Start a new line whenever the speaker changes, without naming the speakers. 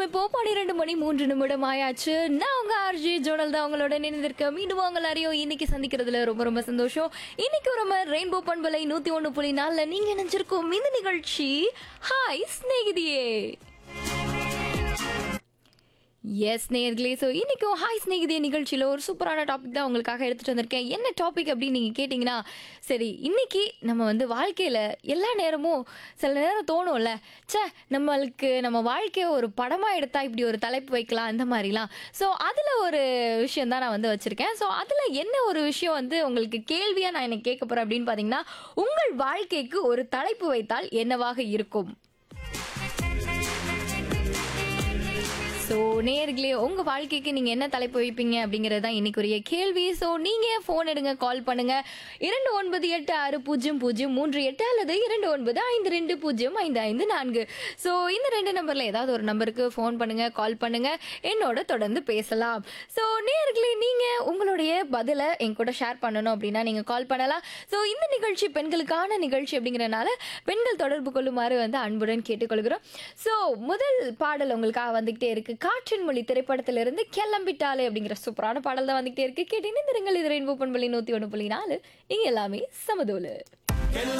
இப்போ பன்னிரெண்டு மணி மூன்று நிமிடம் ஆயாச்சு நான் உங்க ஆர்ஜி ஜோனல் தான் உங்களோட நினைந்திருக்க மீண்டும் உங்கள் அறியும் இன்னைக்கு சந்திக்கிறதுல ரொம்ப ரொம்ப சந்தோஷம் இன்னைக்கு ஒரு ரெயின்போ பண்பலை நூத்தி ஒண்ணு புள்ளி நாலுல நீங்க நினைச்சிருக்கோம் இந்த நிகழ்ச்சி ஹாய் ஸ்நேகிதியே எஸ் நேர்களே ஸோ இன்னைக்கும் ஹாய் ஸ்நேகிதே நிகழ்ச்சியில் ஒரு சூப்பரான டாபிக் தான் உங்களுக்காக எடுத்துகிட்டு வந்திருக்கேன் என்ன டாபிக் அப்படின்னு நீங்கள் கேட்டிங்கன்னா சரி இன்னைக்கு நம்ம வந்து வாழ்க்கையில் எல்லா நேரமும் சில நேரம் தோணும்ல ச்சே நம்மளுக்கு நம்ம வாழ்க்கையை ஒரு படமாக எடுத்தா இப்படி ஒரு தலைப்பு வைக்கலாம் அந்த மாதிரிலாம் ஸோ அதில் ஒரு விஷயம் தான் நான் வந்து வச்சுருக்கேன் ஸோ அதில் என்ன ஒரு விஷயம் வந்து உங்களுக்கு கேள்வியாக நான் எனக்கு கேட்க போகிறேன் அப்படின்னு பார்த்தீங்கன்னா உங்கள் வாழ்க்கைக்கு ஒரு தலைப்பு வைத்தால் என்னவாக இருக்கும் ஸோ நேர்களே உங்க வாழ்க்கைக்கு நீங்க என்ன தலைப்பு வைப்பீங்க அப்படிங்கிறது தான் இன்னைக்குரிய கேள்வி ஸோ நீங்க ஃபோன் எடுங்க கால் பண்ணுங்க இரண்டு ஒன்பது எட்டு ஆறு பூஜ்ஜியம் பூஜ்ஜியம் மூன்று எட்டு அல்லது இரண்டு ஒன்பது ஐந்து ரெண்டு பூஜ்ஜியம் ஐந்து ஐந்து நான்கு ஸோ இந்த ரெண்டு நம்பர்ல ஏதாவது ஒரு நம்பருக்கு ஃபோன் பண்ணுங்க கால் பண்ணுங்க என்னோட தொடர்ந்து பேசலாம் ஸோ நேர்களே நீங்க உங்களுடைய பதிலை என் கூட ஷேர் பண்ணணும் அப்படின்னா நீங்க கால் பண்ணலாம் ஸோ இந்த நிகழ்ச்சி பெண்களுக்கான நிகழ்ச்சி அப்படிங்கறனால பெண்கள் தொடர்பு கொள்ளுமாறு வந்து அன்புடன் கேட்டுக்கொள்கிறோம் ஸோ முதல் பாடல் உங்களுக்காக வந்துகிட்டே இருக்கு காற்றின் மொழி திரைப்படத்திலிருந்து கிளம்பிட்டாலே அப்படிங்கிற சூப்பரான பாடல் தான் வந்துகிட்டே இருக்கு கேட்டீங்கன்னா இந்த இது ரெயின்போ பண்பலி நூத்தி ஒன்று புள்ளி நாலு இங்க எல்லாமே சமதோலு